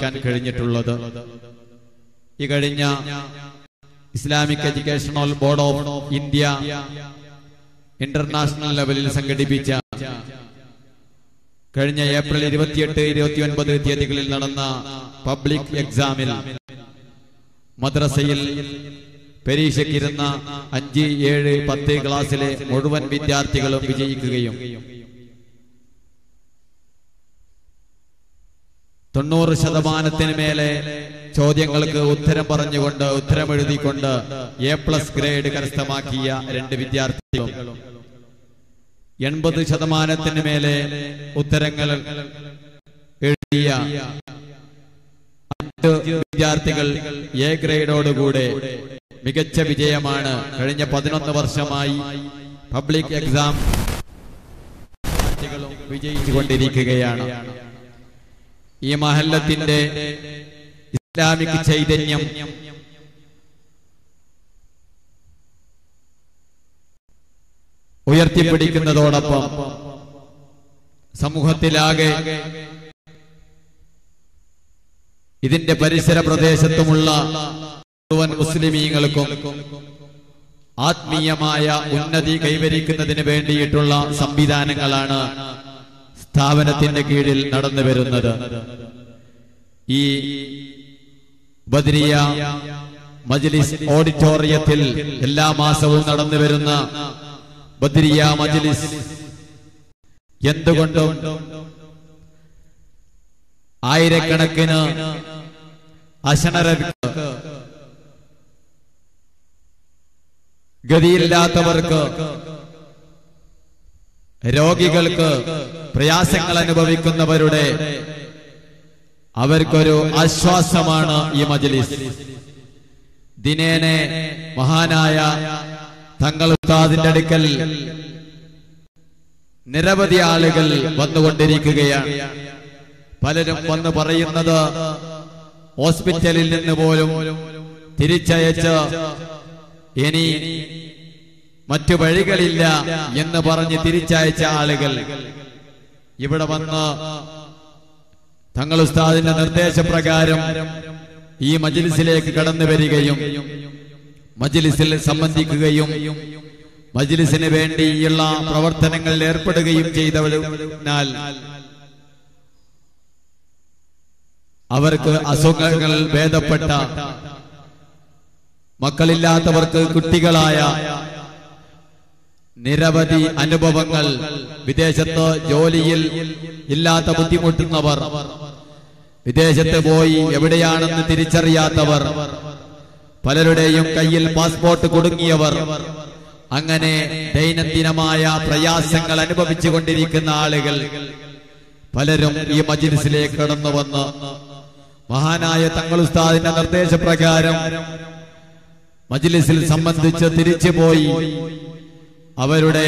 സമർപ്പിക്കാൻ കഴിഞ്ഞിട്ടുള്ളത് ഈ കഴിഞ്ഞ Islamic educational board of India international ലെവലിൽ സംഘടിപ്പിച്ച കഴിഞ്ഞ ഏപ്രിൽ ഇരുപത്തിയെട്ട് ഇരുപത്തിയൊൻപത് തീയതികളിൽ നടന്ന പബ്ലിക് എക്സാമിൽ മദ്രസയിൽ പരീക്ഷയ്ക്കിരുന്ന അഞ്ച് ഏഴ് പത്ത് ക്ലാസ്സിലെ മുഴുവൻ വിദ്യാർത്ഥികളും വിജയിക്കുകയും തൊണ്ണൂറ് ശതമാനത്തിന് മേലെ ചോദ്യങ്ങൾക്ക് ഉത്തരം പറഞ്ഞുകൊണ്ട് ഉത്തരം എഴുതിക്കൊണ്ട് എ പ്ലസ് ഗ്രേഡ് കരസ്ഥമാക്കിയ രണ്ട് വിദ്യാർത്ഥികളും എൺപത് ശതമാനത്തിന് മേലെ ഉത്തരങ്ങൾ എഴുതിയ അഞ്ച് വിദ്യാർത്ഥികൾ എ ഗ്രേഡോടുകൂടെ മികച്ച വിജയമാണ് കഴിഞ്ഞ പതിനൊന്ന് വർഷമായി പബ്ലിക് എക്സാം വിദ്യാർത്ഥികളും വിജയിച്ചുകൊണ്ടിരിക്കുകയാണ് ഈ മഹല്ലത്തിന്റെ ഇസ്ലാമിക് ചൈതന്യം ഉയർത്തിപ്പിടിക്കുന്നതോടൊപ്പം സമൂഹത്തിലാകെ ഇതിന്റെ പരിസര പ്രദേശത്തുമുള്ള മുഴുവൻ മുസ്ലിമീങ്ങൾക്കും ആത്മീയമായ ഉന്നതി കൈവരിക്കുന്നതിന് വേണ്ടിയിട്ടുള്ള സംവിധാനങ്ങളാണ് സ്ഥാപനത്തിന്റെ കീഴിൽ നടന്നു വരുന്നത് ഈ ബദ്രിയ മജ്ലിസ് ഓഡിറ്റോറിയത്തിൽ എല്ലാ മാസവും നടന്നു വരുന്ന ബദ്രിയ മജ്ലിസ് എന്തുകൊണ്ടും ആയിരക്കണക്കിന് അശണരർക്ക് ഗതിയില്ലാത്തവർക്ക് രോഗികൾക്ക് പ്രയാസങ്ങൾ അനുഭവിക്കുന്നവരുടെ അവർക്കൊരു ആശ്വാസമാണ് ഈ മജ്ലിസ് ദിനേനെ മഹാനായ തങ്ങൾ ഉസ്താദിന്റെ അടുക്കൽ നിരവധി ആളുകൾ വന്നുകൊണ്ടിരിക്കുകയാണ് പലരും വന്ന് പറയുന്നത് ഹോസ്പിറ്റലിൽ നിന്ന് പോലും തിരിച്ചയച്ച് ഇനി മറ്റു വഴികളില്ല എന്ന് പറഞ്ഞ് തിരിച്ചയച്ച ആളുകൾ ഇവിടെ വന്ന് തങ്ങൾ ഉസ്താദിന്റെ നിർദ്ദേശപ്രകാരം ഈ മജ്ലിസിലേക്ക് കടന്നു വരികയും മജ്ലിസിൽ സംബന്ധിക്കുകയും മജ്ലിസിന് വേണ്ടിയുള്ള പ്രവർത്തനങ്ങളിൽ ഏർപ്പെടുകയും ചെയ്തവരുന്നാൽ അവർക്ക് അസുഖങ്ങൾ ഭേദപ്പെട്ട മക്കളില്ലാത്തവർക്ക് കുട്ടികളായ നിരവധി അനുഭവങ്ങൾ വിദേശത്ത് ജോലിയിൽ ഇല്ലാത്ത ബുദ്ധിമുട്ടുന്നവർ വിദേശത്ത് പോയി എവിടെയാണെന്ന് തിരിച്ചറിയാത്തവർ പലരുടെയും കയ്യിൽ പാസ്പോർട്ട് കുടുങ്ങിയവർ അങ്ങനെ ദൈനംദിനമായ പ്രയാസങ്ങൾ അനുഭവിച്ചു കൊണ്ടിരിക്കുന്ന ആളുകൾ പലരും ഈ മജിലിസിലേക്ക് കടന്നു വന്ന് മഹാനായ തങ്ങൾ ഉസ്താദിന്റെ നിർദ്ദേശപ്രകാരം മജിലിസിൽ സംബന്ധിച്ച് തിരിച്ചു പോയി അവരുടെ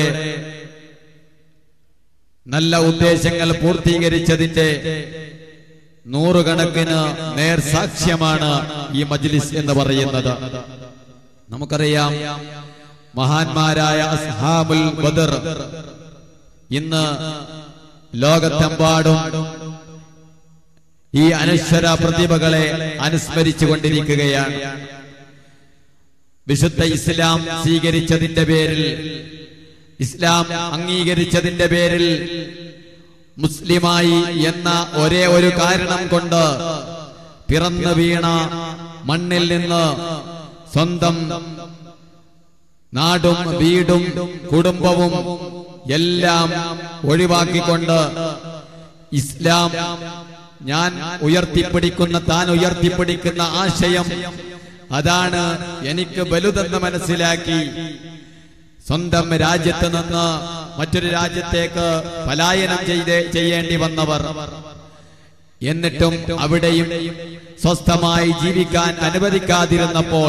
നല്ല ഉദ്ദേശങ്ങൾ പൂർത്തീകരിച്ചതിന്റെ നൂറുകണക്കിന് നേർ സാക്ഷ്യമാണ് ഈ മജ്ലിസ് എന്ന് പറയുന്നത് നമുക്കറിയാം മഹാന്മാരായ അസ്ഹാബുൽ ബദർ ഇന്ന് ലോകത്തെമ്പാടും ഈ അനശ്വര പ്രതിഭകളെ അനുസ്മരിച്ചു കൊണ്ടിരിക്കുകയാണ് വിശുദ്ധ ഇസ്ലാം സ്വീകരിച്ചതിന്റെ പേരിൽ ഇസ്ലാം അംഗീകരിച്ചതിന്റെ പേരിൽ മുസ്ലിമായി എന്ന ഒരേ ഒരു കാരണം കൊണ്ട് പിറന്നു വീണ മണ്ണിൽ നിന്ന് സ്വന്തം നാടും വീടും കുടുംബവും എല്ലാം ഒഴിവാക്കിക്കൊണ്ട് ഇസ്ലാം ഞാൻ ഉയർത്തിപ്പിടിക്കുന്ന താൻ ഉയർത്തിപ്പിടിക്കുന്ന ആശയം അതാണ് എനിക്ക് വലുതെന്ന് മനസ്സിലാക്കി സ്വന്തം രാജ്യത്ത് നിന്ന് മറ്റൊരു രാജ്യത്തേക്ക് പലായനം ചെയ്ത് ചെയ്യേണ്ടി വന്നവർ എന്നിട്ടും അവിടെയും സ്വസ്ഥമായി ജീവിക്കാൻ അനുവദിക്കാതിരുന്നപ്പോൾ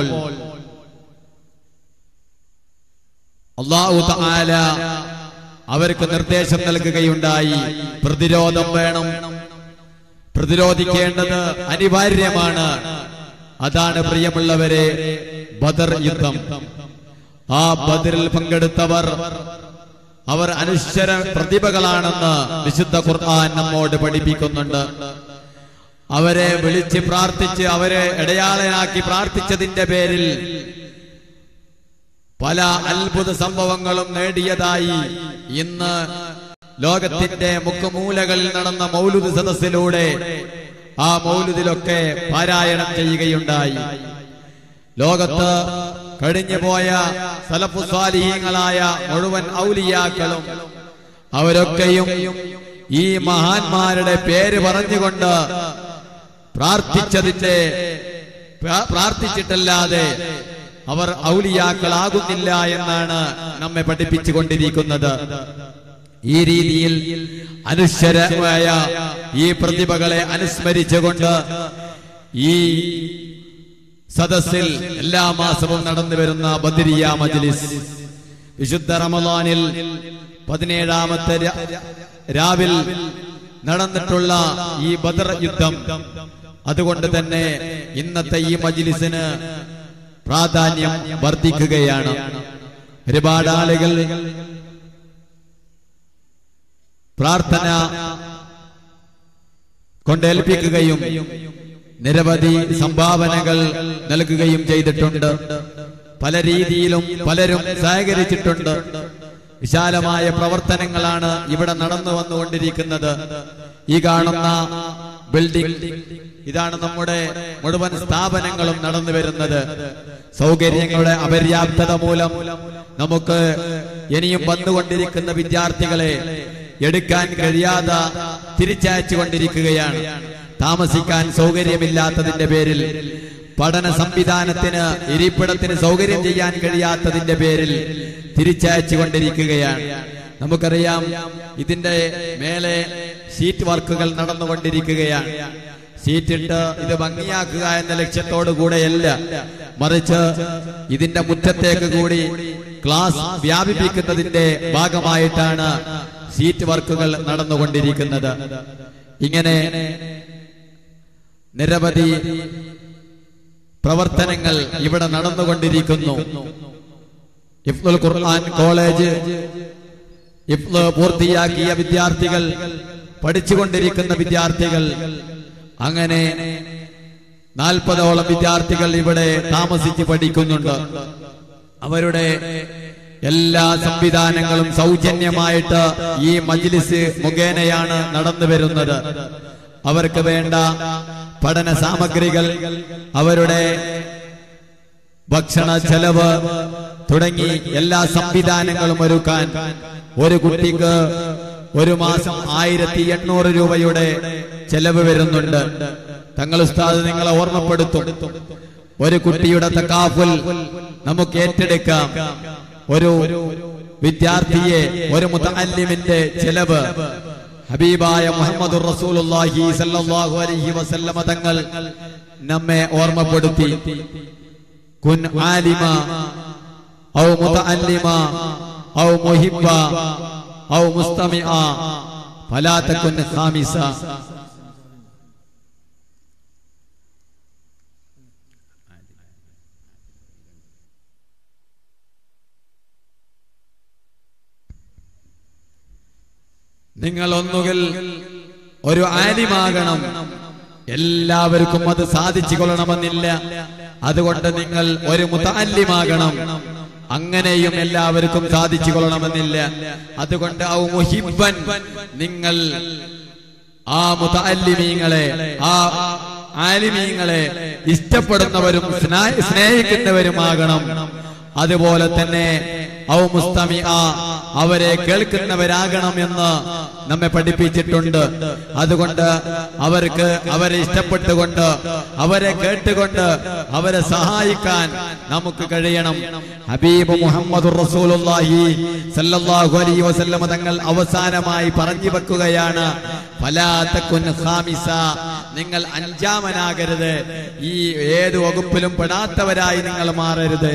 അള്ളാഹു തആല അവർക്ക് നിർദ്ദേശം നൽകുകയുണ്ടായി പ്രതിരോധം വേണം പ്രതിരോധിക്കേണ്ടത് അനിവാര്യമാണ് അതാണ് പ്രിയമുള്ളവരെ ബദർ യുദ്ധം ആ ബദറിൽ പങ്കെടുത്തവർ അവർ അനുശ്വര പ്രതിഭകളാണെന്ന് വിശുദ്ധ ഖുർആൻ നമ്മോട് പഠിപ്പിക്കുന്നുണ്ട് അവരെ വിളിച്ച് പ്രാർത്ഥിച്ച് അവരെ ഇടയാളനാക്കി പ്രാർത്ഥിച്ചതിന്റെ പേരിൽ പല അത്ഭുത സംഭവങ്ങളും നേടിയതായി ഇന്ന് ലോകത്തിന്റെ മുക്കുമൂലകളിൽ നടന്ന മൗലുദ് സദസ്സിലൂടെ ആ മൗലുദിലൊക്കെ പാരായണം ചെയ്യുകയുണ്ടായി ലോകത്ത് കഴിഞ്ഞുപോയ സലഫുസ്വാലിഹീങ്ങളായ മുഴുവൻ ഔലിയാക്കളും അവരൊക്കെയും ഈ മഹാന്മാരുടെ പേര് പറഞ്ഞുകൊണ്ട് പ്രാർത്ഥിച്ചതിന്റെ പ്രാ- പ്രാർത്ഥിച്ചിട്ടല്ലാതെ അവർ ഔലിയാക്കളാകുന്നില്ല എന്നാണ് നമ്മെ പഠിപ്പിച്ചുകൊണ്ടിരിക്കുന്നത് ഈ രീതിയിൽ അനുശ്വരമായ ഈ പ്രതിഭകളെ അനുസ്മരിച്ചുകൊണ്ട് ഈ സദസ്സിൽ എല്ലാ മാസവും നടന്നു വരുന്ന ബദരിയ മജ്ലിസ് വിശുദ്ധ റമദാനിൽ പതിനേഴാമത്തെ രാ- രാവിൽ നടന്നിട്ടുള്ള ഈ ബദർ യുദ്ധം അതുകൊണ്ട് തന്നെ ഇന്നത്തെ ഈ മജ്ലിസിന് പ്രാധാന്യം വർദ്ധിക്കുകയാണ് ഒരുപാട് ആളുകൾ പ്രാർത്ഥന കൊണ്ടേൽപ്പിക്കുകയും നിരവധി സംഭാവനകൾ നൽകുകയും ചെയ്തിട്ടുണ്ട് പല രീതിയിലും പലരും സഹകരിച്ചിട്ടുണ്ട് വിശാലമായ പ്രവർത്തനങ്ങളാണ് ഇവിടെ നടന്നു വന്നുകൊണ്ടിരിക്കുന്നത് ഈ കാണുന്ന ബിൽഡിംഗ് ഇതാണ് നമ്മുടെ മുഴുവൻ സ്ഥാപനങ്ങളും നടന്നു വരുന്നത് സൗകര്യങ്ങളുടെ അപര്യാപ്തത മൂലം നമുക്ക് ഇനിയും വന്നുകൊണ്ടിരിക്കുന്ന വിദ്യാർത്ഥികളെ എടുക്കാൻ കഴിയാതെ തിരിച്ചയച്ചു കൊണ്ടിരിക്കുകയാണ് താമസിക്കാൻ സൗകര്യമില്ലാത്തതിന്റെ പേരിൽ പഠന സംവിധാനത്തിന് ഇരിപ്പിടത്തിന് സൗകര്യം ചെയ്യാൻ കഴിയാത്തതിന്റെ പേരിൽ തിരിച്ചയച്ചു കൊണ്ടിരിക്കുകയാണ് നമുക്കറിയാം ഇതിന്റെ മേലെ ഷീറ്റ് വർക്കുകൾ നടന്നുകൊണ്ടിരിക്കുകയാണ് സീറ്റിട്ട് ഇത് ഭംഗിയാക്കുക എന്ന ലക്ഷ്യത്തോടു കൂടെയല്ല മറിച്ച് ഇതിന്റെ മുറ്റത്തേക്ക് കൂടി ക്ലാസ് വ്യാപിപ്പിക്കുന്നതിന്റെ ഭാഗമായിട്ടാണ് സീറ്റ് വർക്കുകൾ നടന്നുകൊണ്ടിരിക്കുന്നത് ഇങ്ങനെ നിരവധി പ്രവർത്തനങ്ങൾ ഇവിടെ നടന്നുകൊണ്ടിരിക്കുന്നു ഇഫ്ലുൽ ഖുർആൻ കോളേജ് ഇഫ്ല് പൂർത്തിയാക്കിയ വിദ്യാർത്ഥികൾ പഠിച്ചുകൊണ്ടിരിക്കുന്ന വിദ്യാർത്ഥികൾ അങ്ങനെ നാൽപ്പതോളം വിദ്യാർത്ഥികൾ ഇവിടെ താമസിച്ച് പഠിക്കുന്നുണ്ട് അവരുടെ എല്ലാ സംവിധാനങ്ങളും സൗജന്യമായിട്ട് ഈ മജ്ലിസ് മുഖേനയാണ് നടന്നു വരുന്നത് അവർക്ക് വേണ്ട പഠന സാമഗ്രികൾ അവരുടെ ഭക്ഷണ ചെലവ് തുടങ്ങി എല്ലാ സംവിധാനങ്ങളും ഒരുക്കാൻ ഒരു കുട്ടിക്ക് ഒരു മാസം ആയിരത്തി എണ്ണൂറ് രൂപയുടെ ചെലവ് വരുന്നുണ്ട് തങ്ങൾ ഉസ്താദ് നിങ്ങളെ ഓർമ്മപ്പെടുത്തും ഒരു കുട്ടിയുടെ തക്കാഫുൽ നമുക്ക് ഏറ്റെടുക്കാം ഒരു വിദ്യാർത്ഥിയെ ഒരു മുതല്ലിമിന്റെ ചെലവ് ഹബീബായ മുഹമ്മദ് റസൂലുള്ളാഹി സല്ലല്ലാഹു അലൈഹി വസല്ലമ തങ്ങൾ നമ്മെ ഓർമ്മപ്പെടുത്തി കുൻ ആലിമ ഔ മുതഅല്ലിമ ഔ മുഹിബ്ബ ഔ മുസ്തമിഅ ഫലാ തകുൻ ഖാമിസ നിങ്ങൾ ഒന്നുകിൽ ഒരു ആലിമാകണം എല്ലാവർക്കും അത് സാധിച്ചു കൊള്ളണമെന്നില്ല അതുകൊണ്ട് നിങ്ങൾ ഒരു മുതാല്യമാകണം അങ്ങനെയും എല്ലാവർക്കും സാധിച്ചു കൊള്ളണമെന്നില്ല അതുകൊണ്ട് ഔ മുഹിബൻ നിങ്ങൾ ആ മുതാല്യമീങ്ങളെ ആ ആലിമീങ്ങളെ ഇഷ്ടപ്പെടുന്നവരും സ്നാ- സ്നേഹിക്കുന്നവരുമാകണം അതുപോലെ തന്നെ ഔ മുസ്തമി അവരെ കേൾക്കുന്നവരാകണം എന്ന് നമ്മെ പഠിപ്പിച്ചിട്ടുണ്ട് അതുകൊണ്ട് അവർക്ക് അവരെ ഇഷ്ടപ്പെട്ടുകൊണ്ട് അവരെ കേട്ടുകൊണ്ട് അവരെ സഹായിക്കാൻ നമുക്ക് കഴിയണം ഹബീബ് മുഹമ്മദ് റസൂലുള്ളാഹി സല്ലല്ലാഹു അലൈഹി വസല്ലമ തങ്ങൾ അവസാനമായി പറഞ്ഞു വെക്കുകയാണ് ഫലാ തകുൻ ഖാമിസ നിങ്ങൾ അഞ്ചാമനാകരുത് ഈ ഏത് വകുപ്പിലും പെടാത്തവരായി നിങ്ങൾ മാറരുത്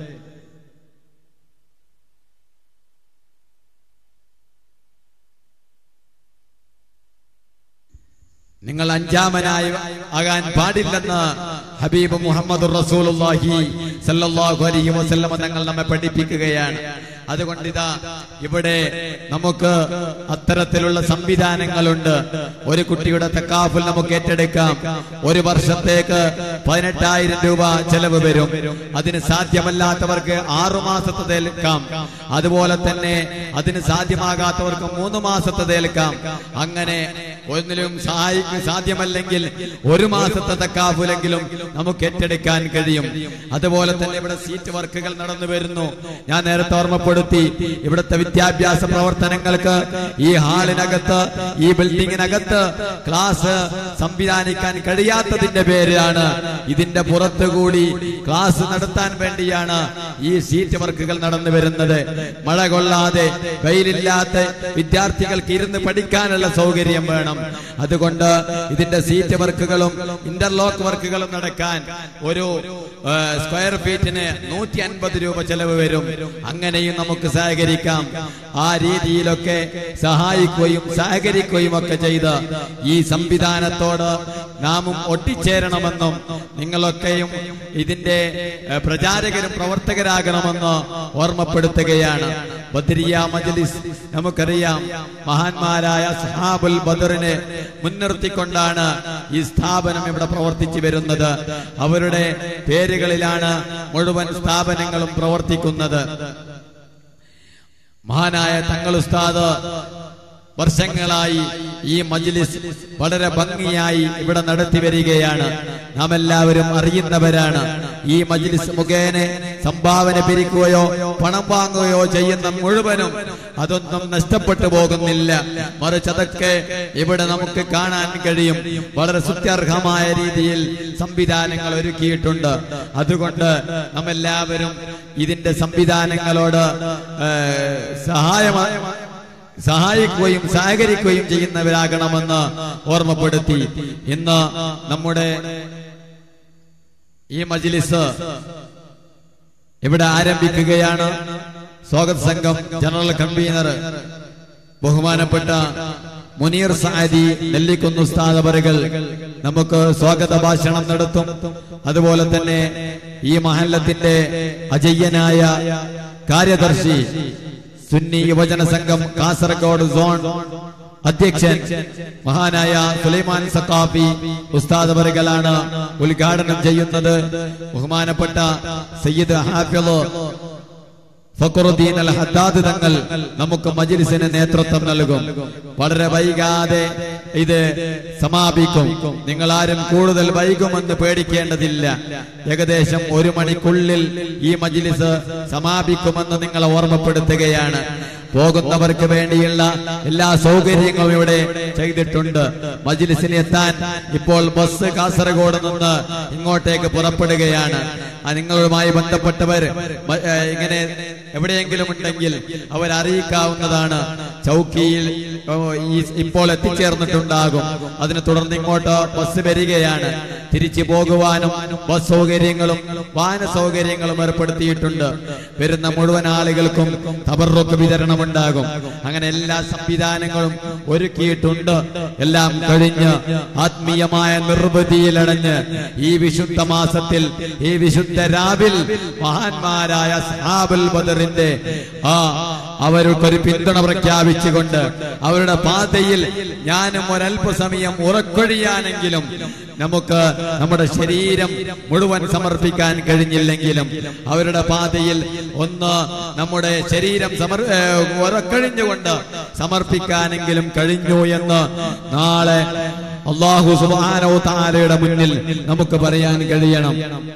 നിങ്ങൾ അഞ്ചാമനായി ആകാൻ പാടില്ലെന്ന് ഹബീബ് മുഹമ്മദ് റസൂലുള്ളാഹി സല്ലല്ലാഹു അലൈഹി വസല്ലമ തങ്ങൾ നമ്മെ പഠിപ്പിക്കുകയാണ് അതുകൊണ്ട് ഇതാ ഇവിടെ നമുക്ക് അത്തരത്തിലുള്ള സംവിധാനങ്ങളുണ്ട് ഒരു കുട്ടിയുടെ തക്കാഫിൽ നമുക്ക് ഏറ്റെടുക്കാം ഒരു വർഷത്തേക്ക് പതിനെട്ടായിരം രൂപ ചെലവ് വരും അതിന് സാധ്യമല്ലാത്തവർക്ക് ആറു മാസത്തെ തേൽക്കാം അതുപോലെ തന്നെ അതിന് സാധ്യമാകാത്തവർക്ക് മൂന്ന് മാസത്തെ തേൽക്കാം അങ്ങനെ ഒന്നിലും സഹായിക്കും സാധ്യമല്ലെങ്കിൽ ഒരു മാസത്തെ തക്കാഫുലെങ്കിലും നമുക്ക് ഏറ്റെടുക്കാൻ കഴിയും അതുപോലെ തന്നെ ഇവിടെ സീറ്റ് വർക്കുകൾ നടന്നു വരുന്നു ഞാൻ നേരത്തെ ഓർമ്മപ്പെടുത്തി ഇവിടുത്തെ വിദ്യാഭ്യാസ പ്രവർത്തനങ്ങൾക്ക് ഈ ഹാളിനകത്ത് ഈ ബിൽഡിങ്ങിനകത്ത് ക്ലാസ് സംവിധാനിക്കാൻ കഴിയാത്തതിന്റെ പേരിലാണ് ഇതിന്റെ പുറത്തുകൂടി ക്ലാസ് നടത്താൻ വേണ്ടിയാണ് ഈ സീറ്റ് വർക്കുകൾ നടന്നു വരുന്നത് മഴ കൊള്ളാതെ വെയിലില്ലാത്ത വിദ്യാർത്ഥികൾക്ക് ഇരുന്ന് പഠിക്കാനുള്ള സൗകര്യം വേണം അതുകൊണ്ട് ഇതിന്റെ സീറ്റ് വർക്കുകളും ഇന്റർലോക്ക് വർക്കുകളും നടക്കാൻ ഒരു ആ, സ്ക്വയർ ഫീറ്റിന് നൂറ്റി അൻപത് രൂപ ചെലവ് വരും അങ്ങനെയും നമുക്ക് സഹകരിക്കാം ആ രീതിയിലൊക്കെ സഹായിക്കുകയും സഹകരിക്കുകയും ഒക്കെ ചെയ്ത് ഈ സംവിധാനത്തോട് നാമും ഒട്ടിച്ചേരണമെന്നും നിങ്ങളൊക്കെയും ഇതിന്റെ ഏ, പ്രചാരകരും പ്രവർത്തകരാകണമെന്ന് ഓർമ്മപ്പെടുത്തുകയാണ് ബദരിയ മജ്ലിസ് നമുക്കറിയാം മഹാന്മാരായ സഹാബുൽ ബദറിനെ മുൻനിർത്തിക്കൊണ്ടാണ് ഈ സ്ഥാപനം ഇവിടെ പ്രവർത്തിച്ചു വരുന്നത് അവരുടെ പേരുകളിലാണ് മുഴുവൻ സ്ഥാപനങ്ങളും പ്രവർത്തിക്കുന്നത് മഹാനായ തങ്ങൾ ഉസ്താദ് വർഷങ്ങളായി ഈ മജ്ലിസ് വളരെ ഭംഗിയായി ഇവിടെ നടത്തി വരികയാണ് നാം എല്ലാവരും അറിയുന്നവരാണ് ഈ മജ്ലിസ് മുഖേന സംഭാവന പിരിക്കുകയോ പണം വാങ്ങുകയോ ചെയ്യുന്ന മുഴുവനും അതൊന്നും നഷ്ടപ്പെട്ടു പോകുന്നില്ല മറിച്ച് അതൊക്കെ ഇവിടെ നമുക്ക് കാണാൻ കഴിയും വളരെ സുത്യർഹമായ രീതിയിൽ സംവിധാനങ്ങൾ ഒരുക്കിയിട്ടുണ്ട് അതുകൊണ്ട് നമ്മെല്ലാവരും ഇതിന്റെ സംവിധാനങ്ങളോട് ഏഹ്, സഹായമ സഹായിക്കുകയും സഹകരിക്കുകയും ചെയ്യുന്നവരാകണമെന്ന് ഓർമ്മപ്പെടുത്തി ഇന്ന് നമ്മുടെ ഈ മജ്ലിസ് ഇവിടെ ആരംഭിക്കുകയാണ് സ്വാഗത സംഘം ജനറൽ കൺവീനർ ബഹുമാനപ്പെട്ട മുനീർ സാദി നെല്ലിക്കുന്ന് ഉസ്താദ് അവറുകൾ നമുക്ക് സ്വാഗത ഭാഷണം നടത്തും അതുപോലെ തന്നെ ഈ മഹല്ലത്തിന്റെ അജയ്യനായ കാര്യദർശി സുന്നി യുവജന സംഘം കാസർഗോഡ് സോൺ അധ്യക്ഷൻ മഹാനായ സുലൈമാൻ സത്താഫി ഉസ്താദ് അവറുകളാണ് ഉദ്ഘാടനം ചെയ്യുന്നത് ബഹുമാനപ്പെട്ട സയ്യിദ് ഹാഫിള് ഫക്രുദ്ദീൻ അൽ ഹദ്ദാദ് തങ്ങൾ നമുക്ക് മജ്ലിസിന് നേതൃത്വം നൽകും വളരെ വൈകാതെ ഇത് സമാപിക്കും നിങ്ങൾ ആരും കൂടുതൽ വൈകുമെന്ന് പേടിക്കേണ്ടതില്ല ഏകദേശം ഒരു മണിക്കുള്ളിൽ ഈ മജ്ലിസ് സമാപിക്കുമെന്ന് നിങ്ങളെ ഓർമ്മപ്പെടുത്തുകയാണ് പോകുന്നവർക്ക് വേണ്ടിയുള്ള എല്ലാ സൗകര്യങ്ങളും ഇവിടെ ചെയ്തിട്ടുണ്ട് മജ്ലിസിൽ എത്താൻ ഇപ്പോൾ ബസ് കാസർഗോഡ് നിന്ന് ഇങ്ങോട്ടേക്ക് പുറപ്പെടുകയാണ് ആ നിങ്ങളുമായി ബന്ധപ്പെട്ടവർ മ- ഏ, ഇങ്ങനെ എവിടെയെങ്കിലും ഉണ്ടെങ്കിൽ അവർ അറിയിക്കാവുന്നതാണ് ചൗക്കിയിൽ ഓ, ഈ ഇപ്പോൾ എത്തിച്ചേർന്നിട്ടുണ്ടാകും അതിനെ തുടർന്ന് ഇങ്ങോട്ട് ബസ് വരികയാണ് തിരിച്ചു പോകുവാനും ബസ് സൗകര്യങ്ങളും വാഹന സൗകര്യങ്ങളും ഏർപ്പെടുത്തിയിട്ടുണ്ട് വരുന്ന മുഴുവൻ ആളുകൾക്കും തബറുക്ക് വിതരണമുണ്ടാകും അങ്ങനെ എല്ലാ സംവിധാനങ്ങളും ഒരുക്കിയിട്ടുണ്ട് എല്ലാം കഴിഞ്ഞ് ആത്മീയമായ നിർവൃതിയിലടഞ്ഞ് ഈ വിശുദ്ധ മാസത്തിൽ ഈ വിശുദ്ധ രാവിൽ മഹാന്മാരായ സഹാബുൽ ബദറിന്റെ ആ അവർക്കൊരു പിന്തുണ പ്രഖ്യാപിച്ചുകൊണ്ട് അവരുടെ പാതയിൽ ഞാനും ഒരല്പസമയം ഉറക്കൊഴിയാനെങ്കിലും നമുക്ക് നമ്മുടെ ശരീരം മുഴുവൻ സമർപ്പിക്കാൻ കഴിഞ്ഞില്ലെങ്കിലും അവരുടെ പാതയിൽ ഒന്ന് നമ്മുടെ ശരീരം സമർ ഏ, ഉറക്കഴിഞ്ഞുകൊണ്ട് സമർപ്പിക്കാനെങ്കിലും കഴിഞ്ഞു എന്ന് നാളെ അള്ളാഹു സുബാനോ താലയുടെ മുന്നിൽ നമുക്ക് പറയാൻ കഴിയണം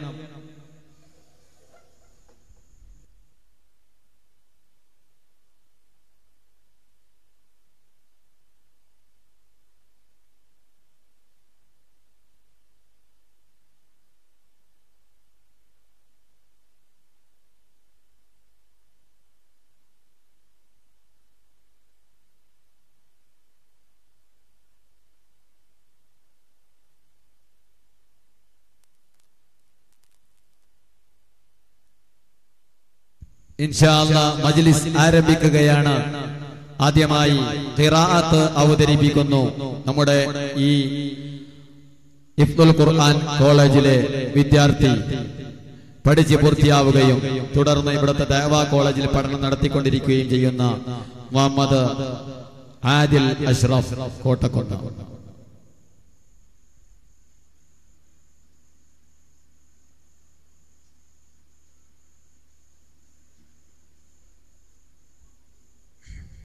ഇൻഷാ അല്ലാ മജ്ലിസ് ആരംഭിക്കുകയാണ് ആദ്യമായി ഖിറാഅത്ത് അവതരിപ്പിക്കുന്നു നമ്മുടെ ഈ ഇഫ്തുൽ ഖുർആൻ കോളേജിലെ വിദ്യാർത്ഥി പഠിച്ച് പൂർത്തിയാവുകയും തുടർന്ന് ഇവിടുത്തെ ദേവാ കോളേജിൽ പഠനം നടത്തിക്കൊണ്ടിരിക്കുകയും ചെയ്യുന്ന മുഹമ്മദ് ആദിൽ അഷ്റഫ് കോട്ടക്കൊണ്ട